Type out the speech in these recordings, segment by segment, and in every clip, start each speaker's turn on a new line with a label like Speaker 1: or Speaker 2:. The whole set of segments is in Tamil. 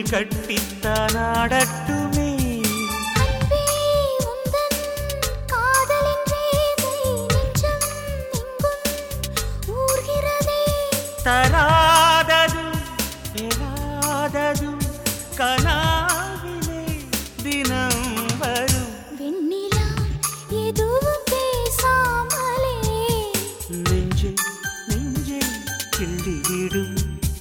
Speaker 1: கட்டித்தான் ஆடட்டுமே
Speaker 2: அன்பே உந்தன் காதலின் வேதை நெஞ்சம் எங்கும் ஊர்கிறதே
Speaker 1: தராததும் பெறாததும் கனாவிலே தினம் வரும்
Speaker 2: வெண்ணிலா எதுவும் பேசாமலே
Speaker 1: நெஞ்சே நெஞ்சே கிள்ளிவிடும்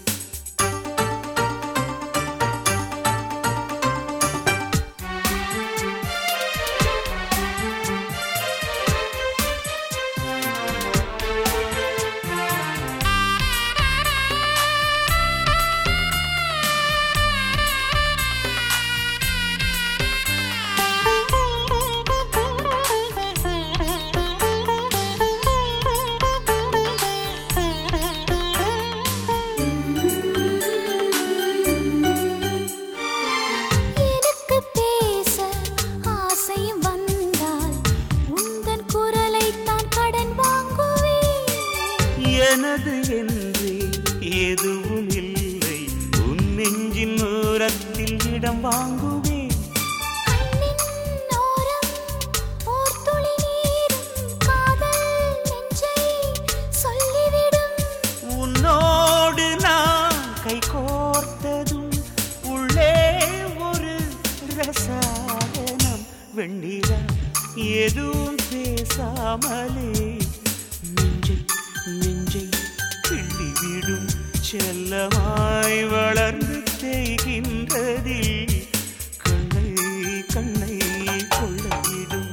Speaker 2: எனக்கு பேச ஆசையும் வந்தால் உந்தன் குரலைத்தான் கடன் வாங்குவேன்
Speaker 1: எனது என்றே எதுவும் இல்லை உன் நெஞ்சின் ஓரத்தில் இடம் வாங்குவேன்
Speaker 2: கண்ணின் ஓரம் ஓர் துளி நீரும் காதல் நெஞ்சை சொல்லிவிடும்
Speaker 1: உன்னோடு நான் கை கோர்த்ததும் உள்ளே ஒரு ரசாயனம் வெண்ணிலா எதுவும் பேசாமலே நெஞ்சை நெஞ்சை கிள்ளிவிடும் செல்லமாய் வளர்ந்து தேய்கின்றதில் கண்ணை கண்ணை கொள்ளையிடும்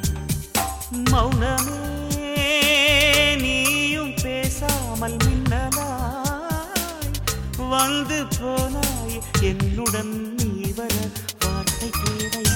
Speaker 1: மௌனமே நீயும் பேசாமல் மின்னலாய் வந்து போனாய் என்னுடன் நீ வர வார்த்தை தேவையா